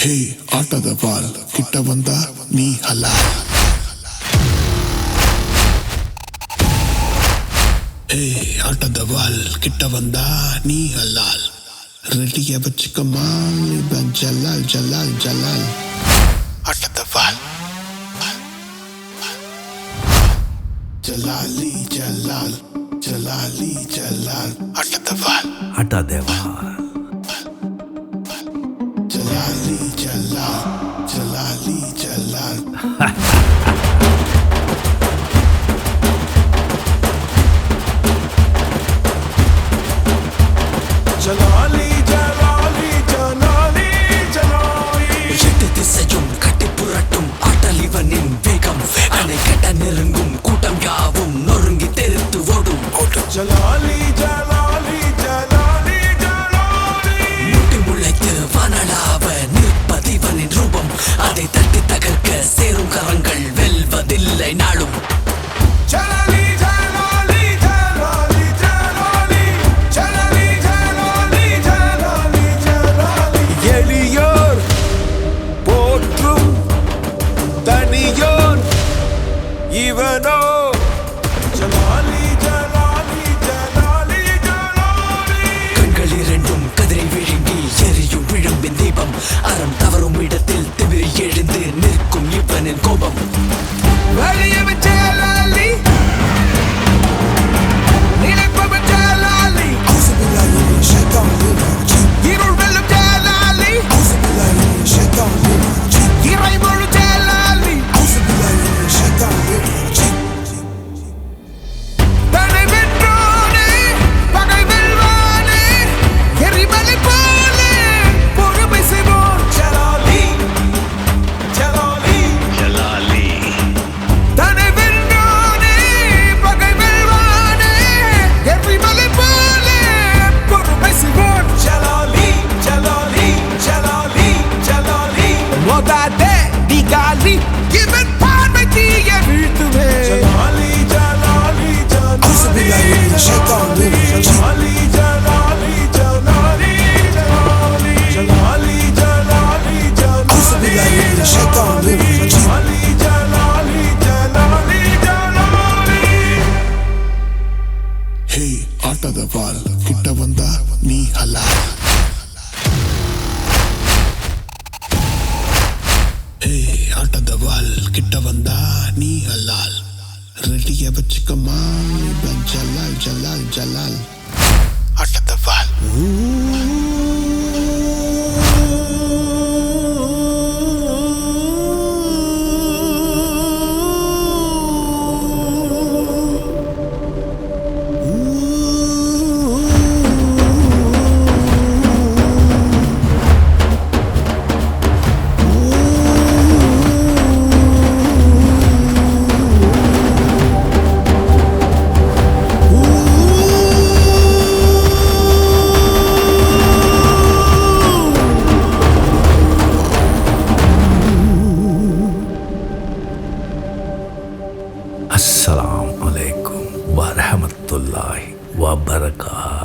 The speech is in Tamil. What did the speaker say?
ஹே ஆட்டத பால் கிட்ட வந்தா நீ ஹலால் ஹே ஆட்டத வால் கிட்ட வந்தா நீ ஹலால் ரெடிய வச்சுக்கமா இவன் ஜலால் ஜலால் ஜலால் ஆட்டத வால் ஜலாலி ஜலால் ஜலாலி ஜலால் ஆட்டத வால் ஆட்டா தேவா ஜலாலி ஜலால் ஜலாலி ஜலால் ஜலாலி ஜலாலி ஜலாலி ஜலாலி எட்டு திசையும் கட்டி புரட்டும் ஆட்டல் இவனின் வேகம் அணை கட்ட நெருங்கும் கூட்டம் யாவும் நொறுங்கி தெரித்து ஓடும் ஜலாலி ஜலாலி ஜலாலி ஜலாலி முட்டி முளைத்து வானலாவ நிற்பதிவனின் ரூபம் அதை தட்டி தகர்க்க சேரும் கரங்கள் வெல்வதில்லை நாளும் ஜலாலி ஜலாலி ஜலாலி ஜலாலி ஜலாலி ஜலாலி ஜலாலி ஜலாலி எளியோர் போற்றும் தனியோன் இவனோ ஜலாலி ஜலாலி ஜலாலி ஜலாலி கண்கள் இரண்டும் கதிரை விழுங்கி எரியும் விழும்பின் தீபம் அறம் தவறும் இடத்தில் திமிரி எழுந்து நிற்கும் இவனின் கோபம் வலியவன் ஜலாலி நினைப்பவன் ஜலாலி இருள் வெல்லும் ஜலாலி இறைமுழு ஜலாலி தன்னை வென்றோனே பகை வெல்வானே எரிமலை போலே பொறுமை செய்வோன் ஜலாலி ஜலாலி தன்னை வென்றோனே பகை வெல்வானே எரிமலை போலே பொறுமை செய்வோன் ஜலாலி ஜலாலி ஜலாலி ஜலாலி மோதாதே டிகாலி இவன் பார்வை தீய வீழ்த்துவே ஜலாலி ஜலாலி ஜலாலி ஜலாலி ஜலாலி ஜலாலி ஜலாலி ஜலாலி ஜலாலி ஜலாலி ஜலாலி ஜலாலி ஜலாலி ஜலாலி ஜலாலி ஹே ஆட்டத பால் கிட்ட வந்தா நீ ஹலால் ஹே ஆட்டத வால் கிட்ட வந்தா நீ ஹலால் ரெடிய வச்சுக்கமா இவன் ஜலால் ஜலால் ஜலால் ஆட்டத வால் அஸ்ஸலாம் அலைக்கும் வரஹமத்துல்லாஹி வபரகாத்